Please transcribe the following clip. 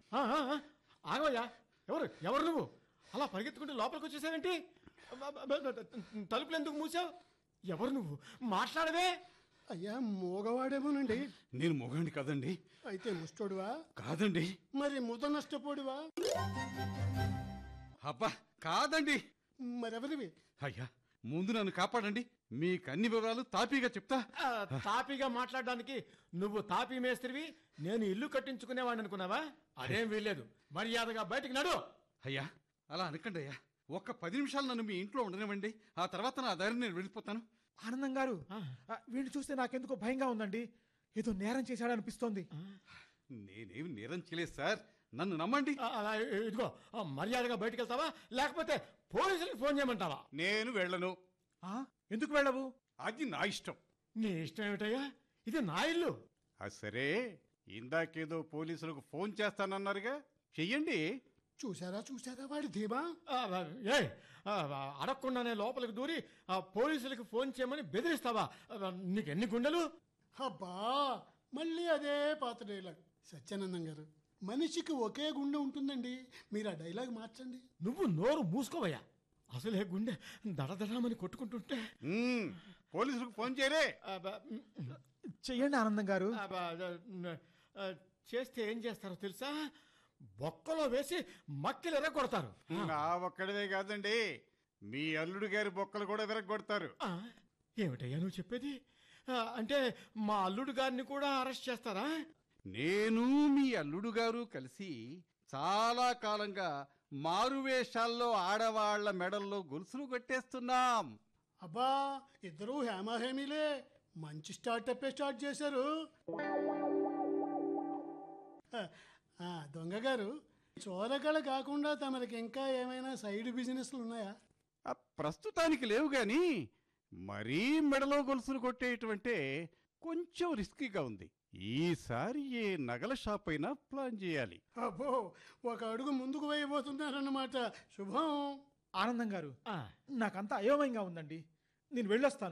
ఆ, ఆ, ఆ, ఆగవయ్యా ఎవరు ఎవరు నువ్వు అలా పరిగెత్తుకుంటూ లోపలికి వచ్చేసావేంటి బ- బ- బ- తలుపులు ఎందుకు మూసావు ఎవరు నువ్వు మాట్లాడవే అయ్యా మూగవాడేమోనండి నేను మొగండి కదండి అయితే ముష్టోడువా కాదండి మరి ముద నష్టపోడువా అబ్బా కాదండి మరెవరివి అయ్యా ముందు నన్ను కాపాడండి మీకు అన్ని వివరాలు తాపీగా చెప్తా ఆ, తాపీగా మాట్లాడడానికి నువ్వు తాపీ మేస్త్రివి నేను ఇల్లు కట్టించుకునేవాడిని అనుకున్నావా అదేం వీల్లేదు మర్యాదగా బయటికి నడు అయ్యా అలా అనకండి అయ్యా ఒక్క పది నిమిషాలు నన్ను మీ ఇంట్లో ఉండనివ్వండి ఆ తర్వాత నా దారి నేను వెళ్ళిపోతాను ఆనందం గారు ఆ, వీడిని చూస్తే నాకెందుకో భయంగా ఉందండి ఏదో నేరం చేశాడనిపిస్తోంది నేనేమి నేరం చేయలేదు సార్ నన్ను నమ్మండి ఆ, అలా ఇదిగో ఆ, మర్యాదగా బయటికి వెళ్తావా లేకపోతే పోలీసులకు ఫోన్ చేయమంటావా నేను వెళ్ళను ఆ, ఎందుకు వెళ్ళవు అది నా ఇష్టం నీ ఇష్టం ఏమిటయ్యా ఇది నా ఇల్లు అది సరే ఇందాకేదో పోలీసులకు ఫోన్ చేస్తానన్నారుగా చెయ్యండి చూసారా చూసారా వాడి ధీమా ఆ, ఏ ఆ, అడగకుండానే లోపలికి దూరి ఆ, పోలీసులకు ఫోన్ చేయమని బెదిరిస్తావా ఆ, నీకు ఎన్ని గుండెలు అబ్బా మళ్ళీ అదే పాత డైలాగ్ సత్యానందం గారు మనిషికి ఒకే గుండె ఉంటుందండి మీరు ఆ డైలాగ్ మార్చండి నువ్వు నోరు మూసుకోవయ్యా అసలే గుండె దడదడమని కొట్టుకుంటుంటే మ్మ్, పోలీసులకు ఫోన్ చేయరే ఆ, బ, చెయ్యండి ఆనందం గారు ఆ, బ, ఆ, చేస్తే ఏం చేస్తారో తెలుసా బొక్కలో వేసి మక్కిలు ఎర్రగొడతారు నా ఒక్కడిదే కాదండి మీ అల్లుడు గారి బొక్కలు కూడా విరగొడతారు ఆ, ఏమిటయ్యా నువ్వు చెప్పేది ఆ, అంటే మా అల్లుడు గారిని కూడా అరెస్ట్ చేస్తారా నేను మీ అల్లుడు గారు కలిసి చాలా కాలంగా మారువేషాల్లో ఆడవాళ్ల మెడల్లో గొలుసులు కట్టేస్తున్నాం అబ్బా ఇద్దరూ హేమాహేమీలే మంచి స్టార్టప్ స్టార్ట్ చేశారు ఆ, ఆ, దొంగ గారు చోరకళ కాకుండా తమరికి ఇంకా ఏమైనా సైడ్ బిజినెస్లు ఉన్నాయా ఆ, ప్రస్తుతానికి లేవు గాని మరీ మెడలో గొలుసులు కొట్టేయటమంటే కొంచెం రిస్కీగా ఉంది ఈసారి ఏ నగల షాప్ అయినా ప్లాన్ చేయాలి అబ్బో ఒక అడుగు ముందుకు వేయబోతున్నారన్నమాట శుభం ఆనందం గారు ఆ. నాకంతా అయోమయంగా ఉందండి నేను వెళ్ళొస్తాను